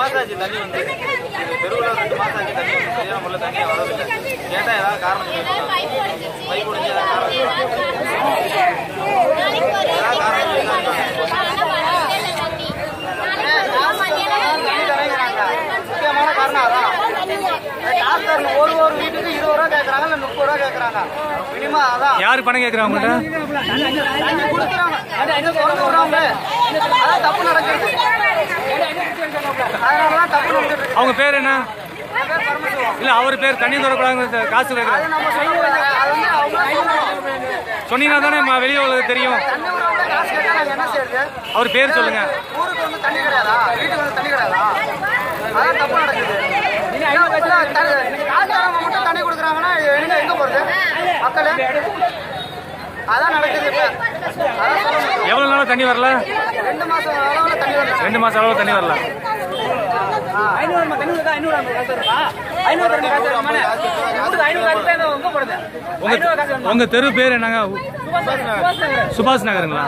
மாசம் ஆச்சு தண்ணி வந்து தெருவில் ரெண்டு மாசம் ஆச்சு தண்ணி வந்து சரியான முறையில் தண்ணி வரதில்லை கேட்டால் ஏதாவது காரணம் சொல்லியிருக்காங்க பைப் உடஞ்சி ஏதாவது காரணம் ஏதாவது காரணம் சொல்லியிருக்காங்க முக்கியமான காரணம் அதான் டாக்டர் ஒரு ஒரு வீட்டுக்கு இருபது ரூபா கேட்கறாங்க இல்ல முப்பது ரூபா கேட்கறாங்க மினிமம் அதான் யார் பணம் கேட்குறா உங்கள்கிட்ட தண்ணி கொடுக்குறாங்க அது திறந்து விடாம அதான் தப்பு நடக்குது அதனாலதான் தப்பு நடந்துட்டு இருக்கு அவங்க பேர் என்ன இல்ல அவர் பேர் தண்ணி தரக்கூடாது காசு கேட்குறாங்க நம்ம சொல்லுவோம் அது வந்து அவங்க சொன்னீங்கன்னா தானே ம- வெளியே உள்ளது தெரியும் தண்ணி விடுறவங்க காசு கேட்டா நாங்க என்ன செய்யறது அவர் பேர் சொல்லுங்க ஊருக்கு வந்து தண்ணி கிடையாதா வீட்டுக்கு வந்து தண்ணி கிடையாதா அதான் தப்பு நடக்குது காசுக்காரங்க மட்டும் தண்ணி கொடுக்குறாங்கன்னா எங்க எங்க போறது மக்கள் அதான் நடக்குது இப்ப அதான் சொல்ல முடியும். எவ்வளவு நாளா தண்ணி வரல ரெண்டு மாசம் அளவுல தண்ணி வரல ரெண்டு மாசம் அளவு தண்ணி வரல உங்க உங்க தெரு பேர் என்னங்க சுபாஷ் நகருங்களா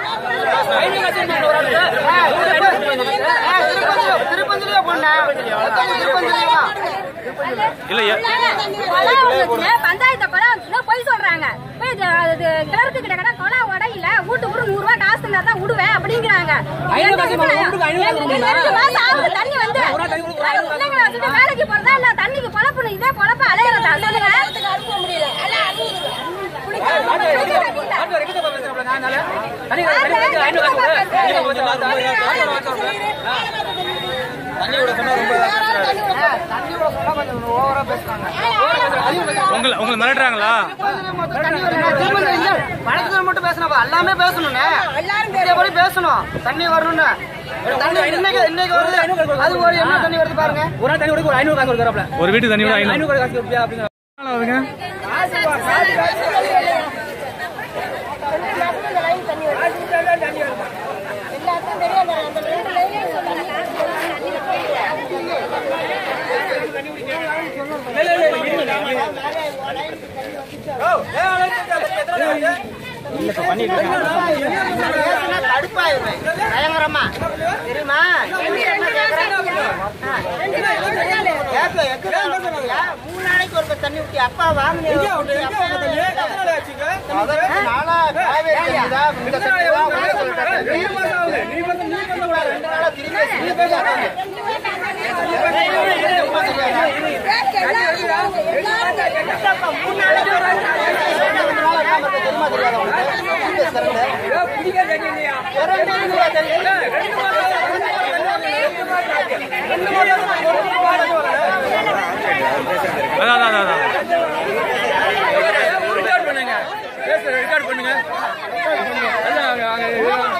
திருப்பஞ்சிலே போனேன் திருப்பஞ்சிலே இல்ல எ- பஞ்சாயத்து கொலை வந்துச்சுன்னா பொய் சொல்றாங்க போய் இது- இது கிளர்க்கு கிட்ட கடை கொலை உடையில வீட்டு ஊரு நூறு ரூபாய் காசு தந்தா தான் விடுவேன் அப்படிங்கிறாங்க ரெண்டு மாசம் ஆகுது தண்ணி வந்து நாங்க பிள்ளைங்களை வச்சுட்டு வேலைக்கு போறதா இல்ல தண்ணிக்கு பொழப்பு இதே பொழப்பு அலையறதா சொல்லுங்க அனுப்ப முடியல தண்ணியோட சொன்னா ரொம்ப இதாக பேசுறாரு தண்ணியோட சொன்னா கொஞ்சம் ஓவரா பேசுறாங்க உங்களை உங்களை மிரட்டுறாங்களா பணத்துல மட்டும் பேசணும் எல்லாமே பேசணும்னே இதேபடி பேசணும் தண்ணி வரணும்னு தண்ணி இன்னைக்கு இன்னைக்கு வருது அது ஒரு என்ன தண்ணி வருது பாருங்க ஒரு நாள் தண்ணி கொடுக்க ஒரு ஐநூறு காசு கொடுக்குறாப்ல ஒரு வீட்டு தண்ணி விட ஐநூறு ஐநூறு காசு கொடுப்பியா அப்படிங்கிற நாள் ஆகுதுங்க கடுப்பாயிருவேன் பயங்கரமா தெரியுமா ஏக்க எக்கடா மூணு நாளைக்கு ஒரு தண்ணி ஊத்தி அப்பா வாங்கினேன் நாளா காவேரி தண்ணி தான் இந்த தண்ணி தான் உடனே சொல்லிட்டாங்க. ரெண்டு நாளா திரும்பி திரும்பி பேசுறாங்க. அதான் அதான் அதான், அதான் ரெக்கார்ட் பண்ணுங்க பேச ரெக்கார்ட் பண்ணுங்க அதான் அங்க- அங்க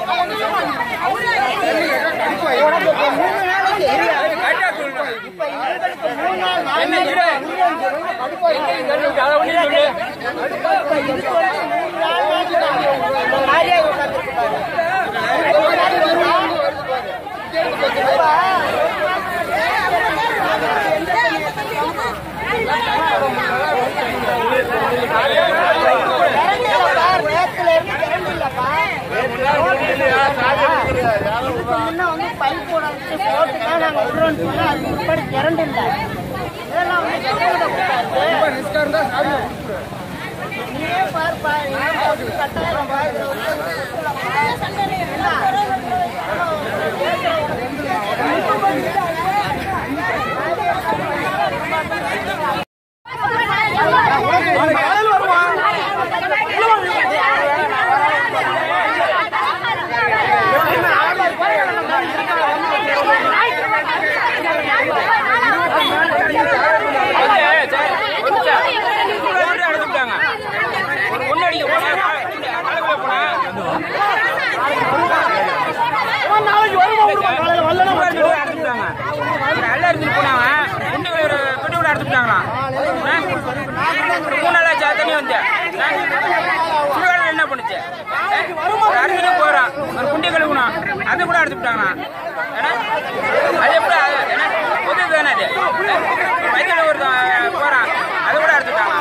கரெக்டா சொல்லணும். என்ன இரு? அதை ஒண்ணு சொல்லு. முன்ன வந்து பைப்போட வச்சு போட்டுட்டா நாங்க விடுறோம்னு சொன்னா அது முன்னாடி கரண்ட் இல்ல இதெல்லாம் வந்து கவர்மெண்ட் கொடுத்தாரு. நீயே பாருப்பா நீயே போட்டு கட்டாயிரம் பா இதுல வந்து போட்டு அடைச்சுட்டாங்க. ஒரு ஒண்ணு அடிக்க போனா, கலக்கல போனா. மூணு பேர் அடைச்சுட்டாங்க. ஒரு அள்ள எடுத்துட்டு போனாங்க. குண்டு ஒரு பெட்டி கூட அடைச்சுட்டாங்களாம். ஆ? மூணு நாள் ஆச்சு, அது தண்ணி வந்து. ஆ? சுடுகாடு என்ன பண்ணுச்சு ஒரு அடிச்சுட்டு போறான் ஒரு குண்டி கழுவுனான் அது கூட அடைச்சுட்டாங்களாம் ஏன்னா அது எப்படி அது- என்ன பொது தானே அது ஒரு வயதில் ஒருத்தன் போறான் அது கூட அடைச்சுட்டாங்களாம்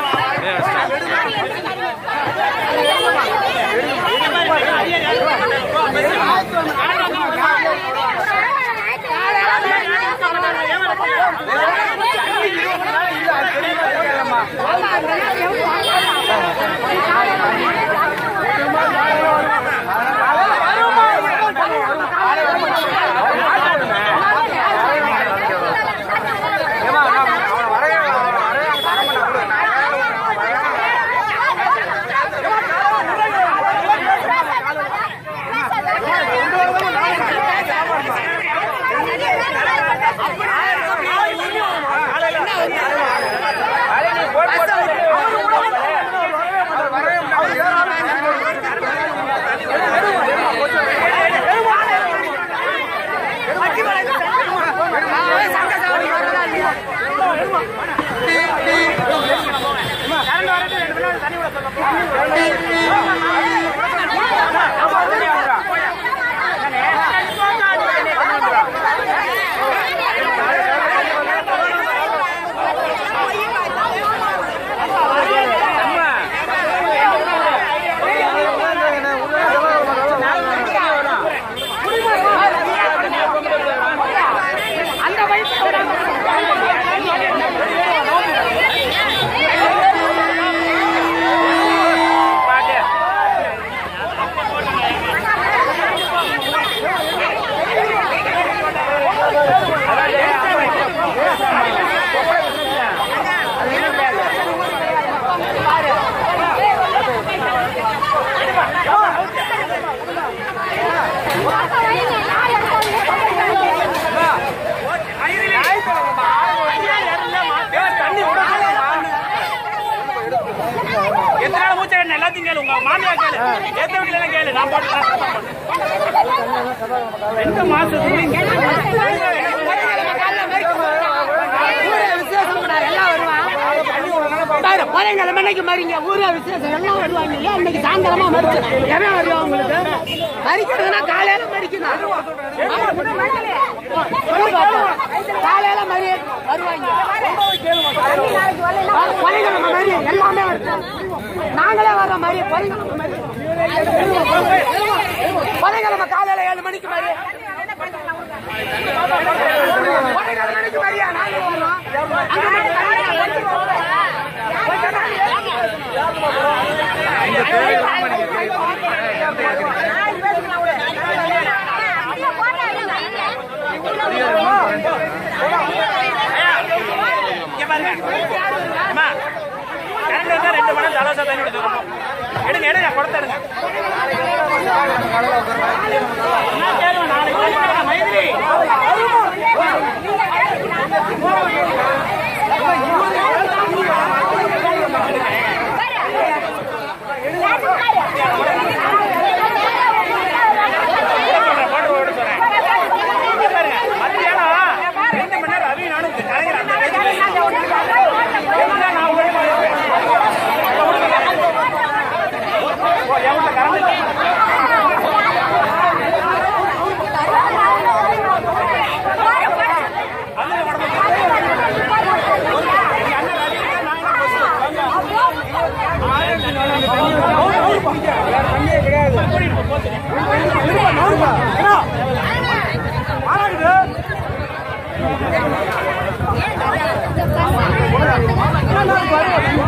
கேளு உங்க மாமியா கேளு ஏத்த வீட்டுல எல்லாம் கேளு நான் போட்டு ரெண்டு மாசத்துக்கு கொலைங்களை மணிக்கு மறிங்க ஊரே விசேஷம் எல்லாம் வருவாங்க இல்லையா இன்னைக்கு சாயந்தரமா மறிச்சு எவன் வருவா உங்களுக்கு மறிக்கிறதுனா காலையில மறிக்கணும் சொல்லு பாப்போம். காலையில மறி வருவாங்க கொலைக்கிழமை மறி எல்லாமே வருது நாங்களே வர மாதிரி கொலைக்கிழமை மறி கொலைக்கிழமை காலையில ஏழு மணிக்கு மறி கொலைக்கிழமை மணிக்கு மறியா நாங்க வரோம் அங்க மட்டும் தனியா வச்சுட்டு போங்க. கொஞ்ச நாள் இங்க பாருங்க அம்மா கரண்ட் வந்தா ரெண்டு மணி நேரம் தலோசா தண்ணி கொடுத்துருக்கோம் எடுங்க எடுங்க குடத்தை எடுங்க என்ன கேளுங்க, நாளைக்கு வந்து மைதிலி போட்டு ஓட சொல்றேன் இங்க பாருங்க மத்தியானம் ரெண்டு மணி நேரம் அவி நானும் கலைஞர் அந்த எப்படிதான் நான் ஓடி போயிருப்பேன் ஓ, என் வீட்டுல கரண்ட் இல்லை. பாருங்க